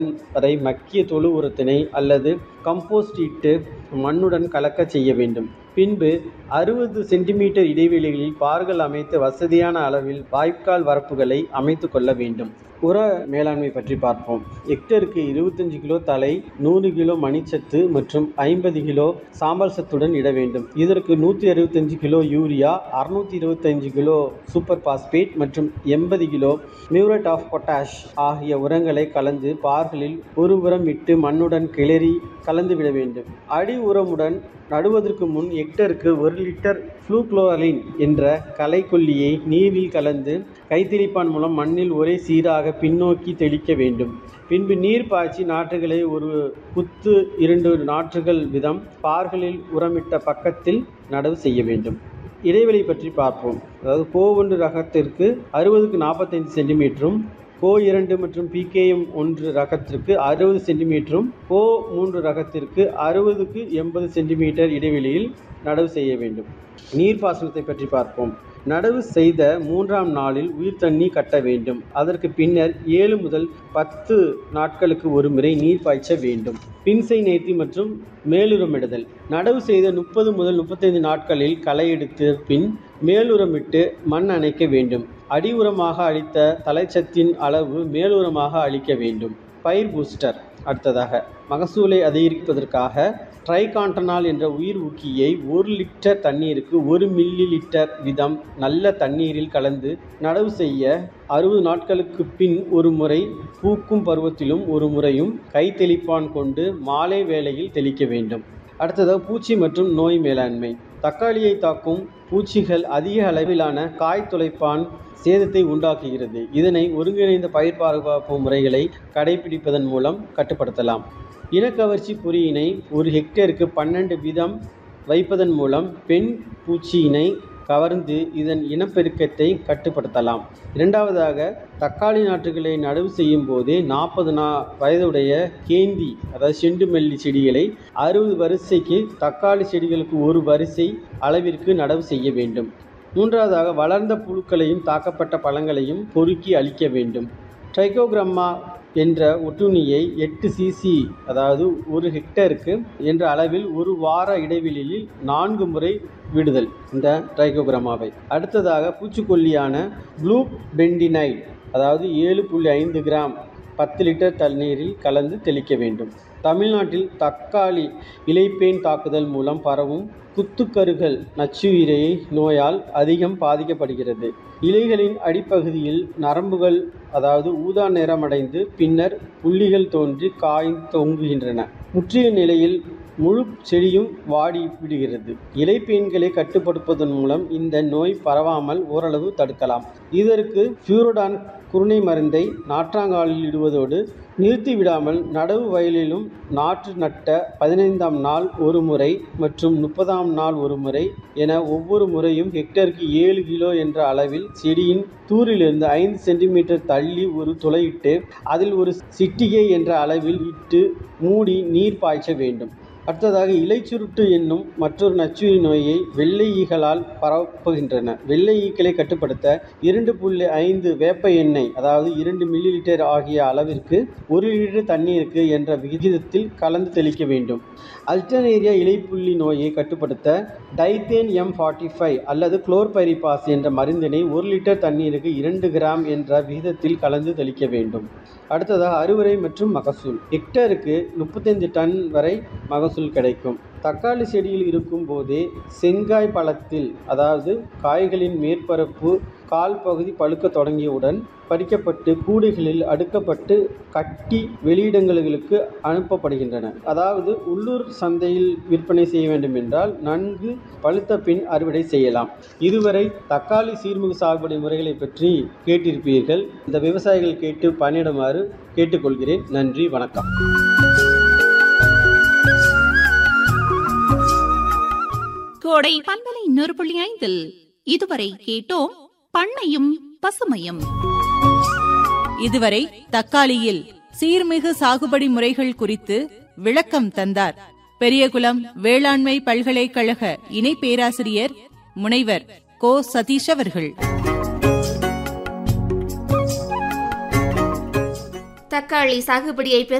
வரை மக்கிய தொழு உரத்தினை அல்லது கம்போஸ்ட் இட்டு மண்ணுடன் கலக்கச் செய்ய வேண்டும் பின்பு அறுபது சென்டிமீட்டர் இடைவெளிகளில் பார்கள் அமைத்து வசதியான அளவில் வாய்க்கால் வரப்புகளை அமைத்து கொள்ள வேண்டும் உர மேலாண்மை பற்றி பார்ப்போம் ஹெக்டருக்கு இருபத்தஞ்சு கிலோ தலை நூறு கிலோ மணிச்சத்து மற்றும் ஐம்பது கிலோ சாம்பல் சத்துடன் இட வேண்டும் இதற்கு நூற்றி அறுபத்தஞ்சு கிலோ யூரியா அறுநூத்தி இருபத்தஞ்சு கிலோ சூப்பர் பாஸ்பேட் மற்றும் எண்பது கிலோ மியூரேட் ஆஃப் பொட்டாஷ் ஆகிய உரங்களை கலந்து பார்களில் ஒரு உரம் இட்டு மண்ணுடன் கிளறி கலந்து விட வேண்டும் அடி உரமுடன் நடுவதற்கு முன் ஹெக்டருக்கு ஒரு லிட்டர் ஃப்ளூக்ளோரலின் என்ற களைக்கொல்லியை நீரில் கலந்து கைத்தெளிப்பான் மூலம் மண்ணில் ஒரே சீராக பின்னோக்கி தெளிக்க வேண்டும் பின்பு நீர் பாய்ச்சி நாற்றுகளை ஒரு குத்து இரண்டு நாற்றுகள் விதம் பார்களில் உரமிட்ட பக்கத்தில் நடவு செய்ய வேண்டும் இடைவெளி பற்றி பார்ப்போம் அதாவது கோ ஒன்று ரகத்திற்கு அறுபதுக்கு நாற்பத்தைந்து சென்டிமீட்டரும் கோ இரண்டு மற்றும் பிகேஎம் ஒன்று ரகத்திற்கு அறுபது சென்டிமீட்டரும் கோ மூன்று ரகத்திற்கு அறுபதுக்கு எண்பது சென்டிமீட்டர் இடைவெளியில் நடவு செய்ய வேண்டும் நீர்ப்பாசனத்தை பற்றி பார்ப்போம் நடவு செய்த மூன்றாம் நாளில் உயிர் தண்ணி கட்ட வேண்டும் அதற்கு பின்னர் ஏழு முதல் பத்து நாட்களுக்கு ஒரு முறை நீர் பாய்ச்ச வேண்டும் பின்சை நேர்த்தி மற்றும் மேலுரமிடுதல் நடவு செய்த முப்பது முதல் முப்பத்தைந்து நாட்களில் களை எடுத்த பின் மேலுரமிட்டு மண் அணைக்க வேண்டும் அடி உரமாக அளித்த தலைச்சத்தின் அளவு மேலுரமாக அளிக்க வேண்டும் பயிர் பூஸ்டர் அடுத்ததாக மகசூலை அதிகரிப்பதற்காக ட்ரைகாண்டனால் என்ற உயிர் ஊக்கியை ஒரு லிட்டர் தண்ணீருக்கு ஒரு மில்லி லிட்டர் விதம் நல்ல தண்ணீரில் கலந்து நடவு செய்ய அறுபது நாட்களுக்கு பின் ஒரு முறை பூக்கும் பருவத்திலும் ஒரு முறையும் கை தெளிப்பான் கொண்டு மாலை வேளையில் தெளிக்க வேண்டும் அடுத்ததாக பூச்சி மற்றும் நோய் மேலாண்மை தக்காளியை தாக்கும் பூச்சிகள் அதிக அளவிலான காய் துளைப்பான் சேதத்தை உண்டாக்குகிறது இதனை ஒருங்கிணைந்த பயிர் பாதுகாப்பு முறைகளை கடைபிடிப்பதன் மூலம் கட்டுப்படுத்தலாம் இனக்கவர்ச்சி பொறியினை ஒரு ஹெக்டேருக்கு பன்னெண்டு வீதம் வைப்பதன் மூலம் பெண் பூச்சியினை கவர்ந்து இதன் இனப்பெருக்கத்தை கட்டுப்படுத்தலாம் இரண்டாவதாக தக்காளி நாற்றுகளை நடவு செய்யும் போதே நாற்பது நா வயதுடைய கேந்தி அதாவது செண்டுமல்லி செடிகளை அறுபது வரிசைக்கு தக்காளி செடிகளுக்கு ஒரு வரிசை அளவிற்கு நடவு செய்ய வேண்டும் மூன்றாவதாக வளர்ந்த புழுக்களையும் தாக்கப்பட்ட பழங்களையும் பொறுக்கி அளிக்க வேண்டும் ட்ரைகோகிரம்மா என்ற ஒட்டுண்ணியை எட்டு சிசி அதாவது ஒரு ஹெக்டருக்கு என்ற அளவில் ஒரு வார இடைவெளியில் நான்கு முறை விடுதல் இந்த ட்ரைகோகிராமாவை அடுத்ததாக பூச்சிக்கொல்லியான ப்ளூ பெண்டினைட் அதாவது ஏழு புள்ளி ஐந்து கிராம் பத்து லிட்டர் தண்ணீரில் கலந்து தெளிக்க வேண்டும் தமிழ்நாட்டில் தக்காளி இலைப்பேன் தாக்குதல் மூலம் பரவும் குத்துக்கருகள் நச்சுயிரை நோயால் அதிகம் பாதிக்கப்படுகிறது இலைகளின் அடிப்பகுதியில் நரம்புகள் அதாவது ஊதா நிறமடைந்து பின்னர் புள்ளிகள் தோன்றி காய் தொங்குகின்றன முற்றிய நிலையில் முழு செடியும் வாடி விடுகிறது இலைப்பேன்களை கட்டுப்படுத்துவதன் மூலம் இந்த நோய் பரவாமல் ஓரளவு தடுக்கலாம் இதற்கு ஃபியூரோடான் குருணை மருந்தை நாற்றாங்காலில் இடுவதோடு நிறுத்தி விடாமல் நடவு வயலிலும் நாற்று நட்ட பதினைந்தாம் நாள் ஒரு முறை மற்றும் முப்பதாம் நாள் ஒரு முறை என ஒவ்வொரு முறையும் ஹெக்டருக்கு ஏழு கிலோ என்ற அளவில் செடியின் தூரிலிருந்து ஐந்து சென்டிமீட்டர் தள்ளி ஒரு துளையிட்டு அதில் ஒரு சிட்டிகை என்ற அளவில் இட்டு மூடி நீர் பாய்ச்ச வேண்டும் அடுத்ததாக இலைச்சுருட்டு என்னும் மற்றொரு நச்சுயிரி நோயை வெள்ளை ஈகளால் பரப்புகின்றன வெள்ளை ஈக்களை கட்டுப்படுத்த இரண்டு புள்ளி ஐந்து வேப்ப எண்ணெய் அதாவது இரண்டு மில்லி லிட்டர் ஆகிய அளவிற்கு ஒரு லிட்டர் தண்ணீருக்கு என்ற விகிதத்தில் கலந்து தெளிக்க வேண்டும் அல்டர்னேரியா இலைப்புள்ளி நோயை கட்டுப்படுத்த டைத்தேன் எம் ஃபார்ட்டி ஃபைவ் அல்லது குளோர்பைரிபாஸ் என்ற மருந்தினை ஒரு லிட்டர் தண்ணீருக்கு இரண்டு கிராம் என்ற விகிதத்தில் கலந்து தெளிக்க வேண்டும் அடுத்ததாக அறுவடை மற்றும் மகசூல் ஹெக்டருக்கு முப்பத்தைந்து டன் வரை மகசூல் கிடைக்கும் தக்காளி செடியில் இருக்கும் போதே செங்காய் பழத்தில் அதாவது காய்களின் மேற்பரப்பு கால் பகுதி பழுக்க தொடங்கியவுடன் பறிக்கப்பட்டு கூடைகளில் அடுக்கப்பட்டு கட்டி வெளியிடங்களுக்கு அனுப்பப்படுகின்றன அதாவது உள்ளூர் சந்தையில் விற்பனை செய்ய வேண்டும் என்றால் நன்கு பழுத்த பின் அறுவடை செய்யலாம் இதுவரை தக்காளி சீர்மிகு சாகுபடி முறைகளை பற்றி கேட்டிருப்பீர்கள் இந்த விவசாயிகள் கேட்டு பயனிடுமாறு கேட்டுக்கொள்கிறேன் நன்றி வணக்கம் கோடை பண்பலை நூறு புள்ளி ஐந்தில் இதுவரை கேட்டோம் பண்ணையும் பசுமையும் இதுவரை தக்காளியில் சீர்மிகு சாகுபடி முறைகள் குறித்து விளக்கம் தந்தார் பெரியகுளம் வேளாண்மை பல்கலைக்கழக இணை பேராசிரியர் முனைவர் கோ சதீஷ் அவர்கள் தக்காளி சாகுபடியை பெரு